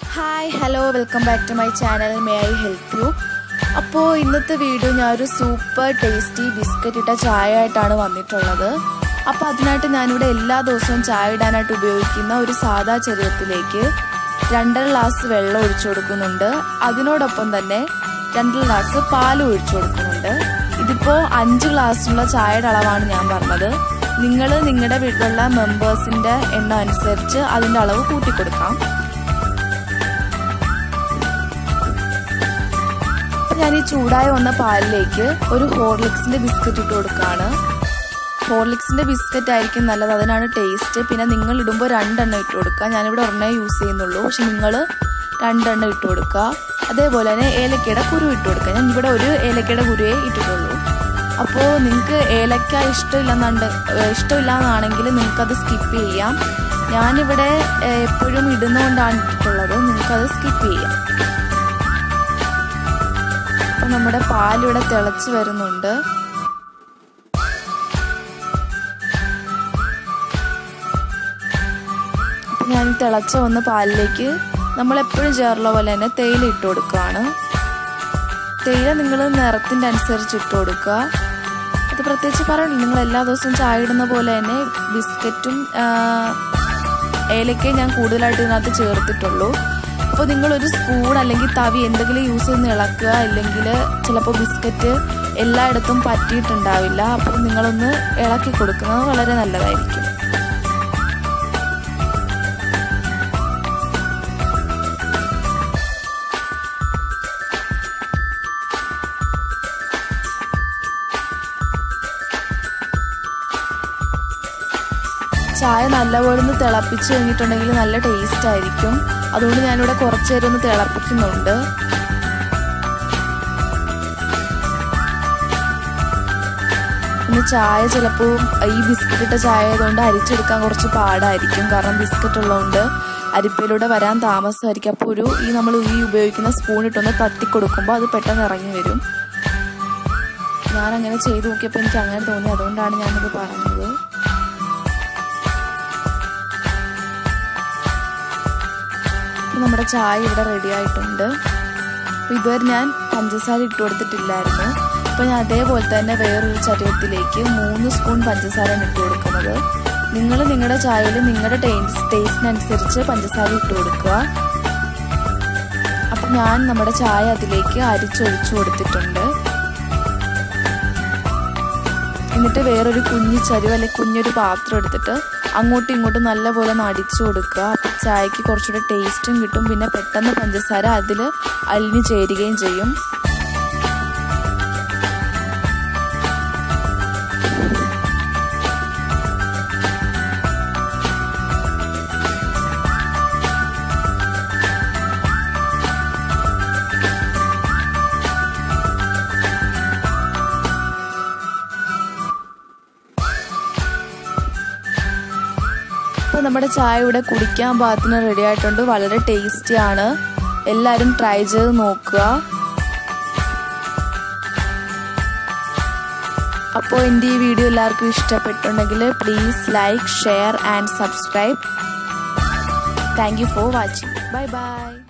hi hello welcome back to my channel may I help you അപ്പോൾ ഇന്നത്തെ video ഞാനൊരു super tasty biscuit ഇട്ട ചായ ആയിട്ടാണ് വന്നിട്ടുള്ളത് അപ്പോൾ അതിനായിട്ട് ഞാനിവിടെ എല്ലാ ദിവസവും ചായ ഇടാനായിട്ട് ഉപയോഗിക്കുന്ന ഒരു സാധാ ചെരുവത്തിലേക്ക് രണ്ടര ഗ്ലാസ് വെള്ളം ഒഴിച്ചു കൊടുക്കുന്നുണ്ട് അതിനോടൊപ്പം തന്നെ രണ്ടര ഗ്ലാസ് പാലും ഒഴിച്ചു കൊടുക്കുന്നുണ്ട് ഇതിപ്പോൾ അഞ്ച് ഗ്ലാസ്സിനുള്ള ചായയുടെ അളവാണ് ഞാൻ പറഞ്ഞത് നിങ്ങൾ നിങ്ങളുടെ വീട്ടിലുള്ള മെമ്പേഴ്സിൻ്റെ എണ്ണം അനുസരിച്ച് അതിൻ്റെ അളവ് കൂട്ടിക്കൊടുക്കാം ഞാൻ ഈ ചൂടായി വന്ന പാലിലേക്ക് ഒരു ഹോർലിക്സിന്റെ ബിസ്ക്കറ്റ് ഇട്ട് കൊടുക്കുകയാണ് ഹോർലിക്സിന്റെ ബിസ്ക്കറ്റ് ആയിരിക്കും നല്ലത് അതിനാണ് ടേസ്റ്റ് പിന്നെ നിങ്ങൾ ഇടുമ്പോൾ രണ്ടെണ്ണം ഇട്ട് കൊടുക്കുക ഞാനിവിടെ ഒരെണ്ണേ യൂസ് ചെയ്യുന്നുള്ളൂ പക്ഷെ നിങ്ങൾ രണ്ടെണ്ണം ഇട്ട് കൊടുക്കുക അതേപോലെ തന്നെ ഏലക്കയുടെ കുരു ഇട്ട് കൊടുക്കുക ഞാൻ ഇവിടെ ഒരു ഏലക്കയുടെ കുരുവേ ഇട്ടിട്ടുള്ളൂ അപ്പോൾ നിങ്ങൾക്ക് ഏലക്ക ഇഷ്ടമില്ലെന്നുണ്ട് ഇഷ്ടമില്ലാന്നാണെങ്കിൽ നിങ്ങൾക്കത് സ്കിപ്പ് ചെയ്യാം ഞാനിവിടെ എപ്പോഴും ഇടുന്നതുകൊണ്ടാണ് ഇട്ടിട്ടുള്ളത് നിങ്ങൾക്കത് സ്കിപ്പ് ചെയ്യാം അപ്പൊ നമ്മുടെ പാലിവിടെ തിളച്ച് വരുന്നുണ്ട് അപ്പൊ ഞാൻ തിളച്ച വന്ന പാലിലേക്ക് നമ്മൾ എപ്പോഴും ചേർന്ന പോലെ തന്നെ തേയില ഇട്ട് കൊടുക്കുകയാണ് തേയില നിങ്ങൾ നിറത്തിൻ്റെ അനുസരിച്ച് ഇട്ട് കൊടുക്കുക അത് പ്രത്യേകിച്ച് പറയണില്ല നിങ്ങൾ എല്ലാ ദിവസവും ചായ ഇടുന്ന പോലെ തന്നെ ബിസ്ക്കറ്റും ഏലക്കയും ഞാൻ കൂടുതലായിട്ട് ഇതിനകത്ത് ചേർത്തിട്ടുള്ളൂ അപ്പോൾ നിങ്ങളൊരു സ്പൂൺ അല്ലെങ്കിൽ തവി എന്തെങ്കിലും യൂസ് ചെയ്ത് ഇളക്കുക അല്ലെങ്കിൽ ചിലപ്പോൾ ബിസ്ക്കറ്റ് എല്ലായിടത്തും പറ്റിയിട്ടുണ്ടാവില്ല അപ്പോൾ നിങ്ങളൊന്ന് ഇളക്കി കൊടുക്കുന്നത് വളരെ നല്ലതായിരിക്കും ചായ നല്ലപോലെ ഒന്ന് തിളപ്പിച്ച് കഴിഞ്ഞിട്ടുണ്ടെങ്കിൽ നല്ല ടേസ്റ്റ് ആയിരിക്കും അതുകൊണ്ട് ഞാനിവിടെ കുറച്ച് നേരം ഒന്ന് തിളപ്പിക്കുന്നുണ്ട് പിന്നെ ചായ ചിലപ്പോൾ ഈ ബിസ്ക്കറ്റ് ഇട്ട ചായ ആയതുകൊണ്ട് അരിച്ചെടുക്കാൻ കുറച്ച് പാടായിരിക്കും കാരണം ബിസ്ക്കറ്റ് ഉള്ളതുകൊണ്ട് അരിപ്പയിലൂടെ വരാൻ താമസമായിരിക്കും അപ്പോൾ ഒരു ഈ നമ്മൾ ഈ ഉപയോഗിക്കുന്ന സ്പൂൺ ഇട്ടൊന്ന് തട്ടി കൊടുക്കുമ്പോൾ അത് പെട്ടെന്ന് ഇറങ്ങി വരും ഞാൻ അങ്ങനെ ചെയ്തു നോക്കിയപ്പോൾ എനിക്ക് അങ്ങനെ തോന്നി അതുകൊണ്ടാണ് ഞാനിത് പറഞ്ഞത് നമ്മുടെ ചായ ഇവിടെ റെഡി ആയിട്ടുണ്ട് അപ്പോൾ ഇതുവരെ ഞാൻ പഞ്ചസാര ഇട്ട് കൊടുത്തിട്ടില്ലായിരുന്നു അപ്പോൾ ഞാൻ അതേപോലെ തന്നെ വേറൊരു ചരുവത്തിലേക്ക് മൂന്ന് സ്പൂൺ പഞ്ചസാരയാണ് ഇട്ട് കൊടുക്കുന്നത് നിങ്ങൾ നിങ്ങളുടെ ചായയിൽ നിങ്ങളുടെ ടേസ്റ്റ് ടേസ്റ്റിനനുസരിച്ച് പഞ്ചസാര ഇട്ട് കൊടുക്കുക അപ്പം ഞാൻ നമ്മുടെ ചായ അതിലേക്ക് അരിച്ചൊഴിച്ചു കൊടുത്തിട്ടുണ്ട് എന്നിട്ട് വേറൊരു കുഞ്ഞു ചരുവ് അല്ലെങ്കിൽ കുഞ്ഞൊരു പാത്രം എടുത്തിട്ട് അങ്ങോട്ടും ഇങ്ങോട്ടും നല്ലപോലെ ഒന്ന് അടിച്ചു കൊടുക്കുക അപ്പം ചായക്ക് കുറച്ചുകൂടെ ടേസ്റ്റും കിട്ടും പിന്നെ പെട്ടെന്ന് പഞ്ചസാര അതിൽ അലിഞ്ഞു ചേരുകയും ചെയ്യും അപ്പോൾ നമ്മുടെ ചായ ഇവിടെ കുടിക്കാൻ പാകത്തിന് റെഡി ആയിട്ടുണ്ട് വളരെ ടേസ്റ്റിയാണ് എല്ലാവരും ട്രൈ ചെയ്ത് നോക്കുക അപ്പോൾ എൻ്റെ ഈ വീഡിയോ എല്ലാവർക്കും ഇഷ്ടപ്പെട്ടുണ്ടെങ്കിൽ please like share and subscribe thank you for watching bye by